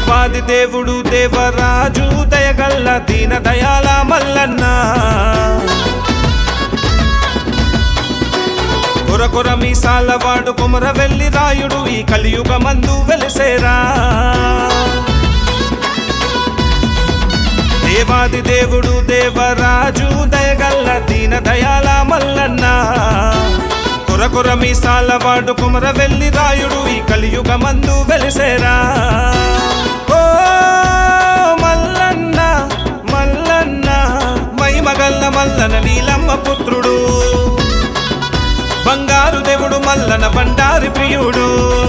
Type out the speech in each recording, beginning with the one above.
దేవాది దేవుడు దేవరాజు దయగల్ల దీన దయాల మల్లన్న కొర కొర మీసాల వాడు కొమర వెళ్ళి రాయుడు ఈ కలియుగ మందు వెలిసేరా దేవాది దేవుడు దేవరాజు దయగల్ల దీన దయాల మల్లన్న కొర కొర మీసాల వాడు కుమర వెళ్ళి రాయుడు ఈ కలియుగ మందు వెలిసేరా ఓ మల్లన్న మల్లన్న మైమగల్ల మల్లన నీలమ్మ పుత్రుడు బంగారు దేవుడు మల్లన బండారి ప్రియుడు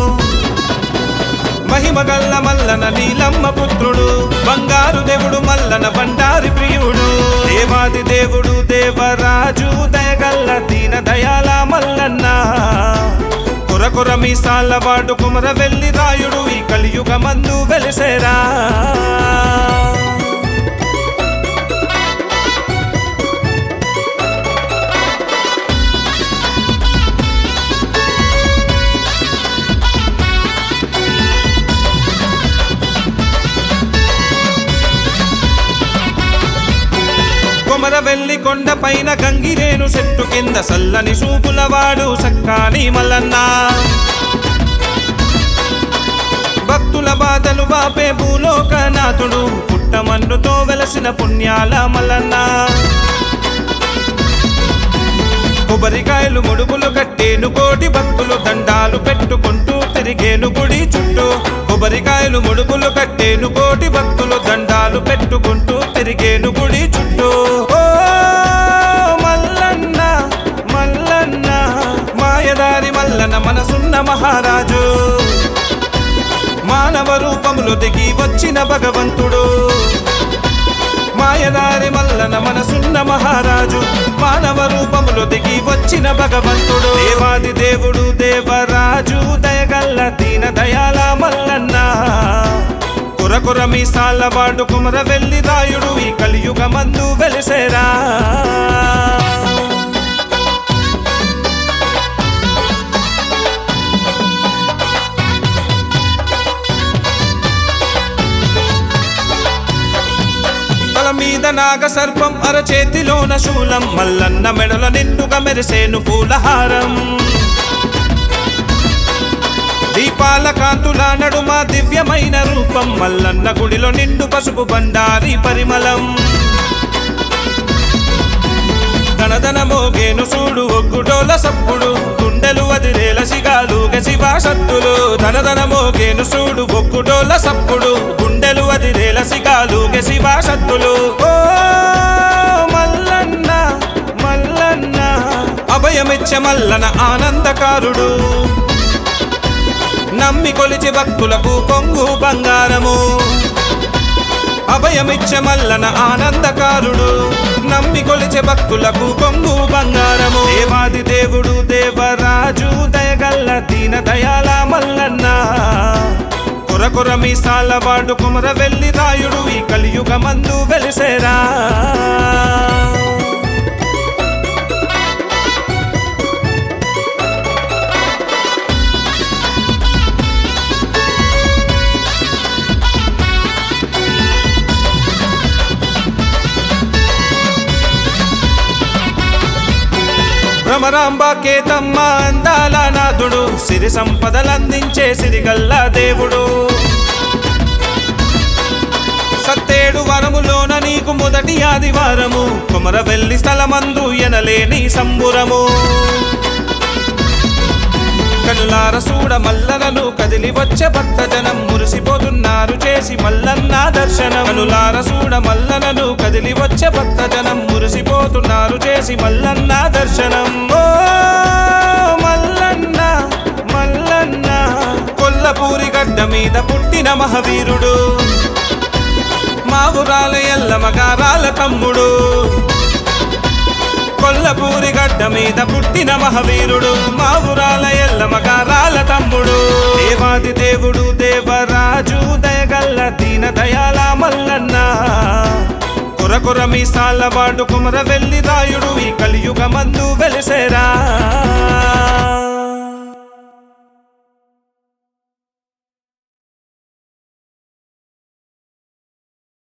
మహిమగల్ల మల్లన నీలమ్మ పుత్రుడు బంగారు దేవుడు మల్లన బండారి ప్రియుడు దేవాది దేవుడు దేవరాజు దయగల్ల దీన దయాల మల్లన్న కొర కొర మీసాల వాడు కుమర వెళ్ళి రాయుడు ఈ కలియుగ మందు వెలిసేరా కొమర వెల్లి కొండ పైన గంగిరేను చెట్టు కింద సల్లని సూపులవాడు సక్కాని మల్లన్న భక్తుల బాధలు బాపే భూలోకనాథుడు పుట్టమన్నుతో వెలసిన పుణ్యాల మల్లన్న కొబ్బరికాయలు ముడుపులు కట్టేను కోటి భక్తులు దండాలు పెట్టుకుంటూ తిరిగేను గుడి చుట్టూ కొబ్బరికాయలు ముడుపులు కట్టేను కోటి భక్తులు దండాలు పెట్టుకుంటూ తిరిగేను గుడి చుట్టూ ఓ మల్లన్న మల్లన్న మాయదారి మల్లన్న మనసున్న మహారాజు మానవ రూపములు దిగి వచ్చిన భగవంతుడు మాయదారి మల్లన మనసున్న మహారాజు మానవ రూపములు దిగి వచ్చిన భగవంతుడు దేవాది దేవుడు దేవరాజు దయగల్ల దీన దయాల మల్లన్న కుర కుర మీసాల వాడు కుమర వెళ్ళి రాయుడు ఈ కలియుగ మందు వెలిసేరా తల మీద నాగ సర్పం అరచేతిలోన శూలం మల్లన్న మెడల నిండుగా మెరిసేను పూలహారం దీపాల కాంతుల నడుమ దివ్యమైన రూపం మల్లన్న గుడిలో నిండు పసుపు బండారి పరిమళం ధనధన మోగేను చూడు ఒగ్గుడోల సప్పుడు గుండెలు వదిలేల సిగాలు గసివా సత్తులు ధనధన మోగేను చూడు ఒగ్గుడోల సప్పుడు గుండెలు వదిలేల సిగాలు గసివా సత్తులు ఓ మల్లన్న మల్లన్న అభయమిచ్చ మల్లన ఆనందకారుడు నమ్మి కొలిచి భక్తులకు కొంగు బంగారము అభయమిచ్చ మల్లన ఆనందకారుడు నమ్మి కొలిచే భక్తులకు కొంగు బంగారము దేవాది దేవుడు దేవరాజు దయగల్ల దీన దయాల మల్లన్న కొర కొర మీసాల వాడు కుమర వెళ్ళి రాయుడు ఈ కలియుగ మందు వెలిసేరా భ్రమరాంబ కేతమ్మ అందాల నాథుడు సిరి సంపదలందించే సిరిగల్ల దేవుడు సత్తేడు వరములోన నీకు మొదటి ఆదివారము కుమర వెళ్ళి స్థలమందు ఎనలేని సంబురము కనులార సూడ మల్లనను కదిలి వచ్చే భక్త జనం మురిసిపోతున్నారు చేసి మల్లన్న దర్శనం కనులార సూడ మల్లనను కదిలి వచ్చే భక్త జనం మురిసిపోతున్నారు చేసి మల్లన్న దర్శనం ఓ మల్లన్న మల్లన్న కొల్లపూరి గడ్డ మీద పుట్టిన మహావీరుడు మా ఊరాల ఎల్ల మగారాల తమ్ముడు కొల్లపూరి గడ్డ మీద పుట్టిన మహావీరుడు మా ఊరాల ఎల్ల మగారాల తమ్ముడు దేవాది దేవుడు దేవరాజు దయగల్ల దీన దయాల మల్లన్న కొర కొర మీసాల వాడు కుమర వెళ్ళి రాయుడు ఈ కలియుగ మందు వెలిసేరా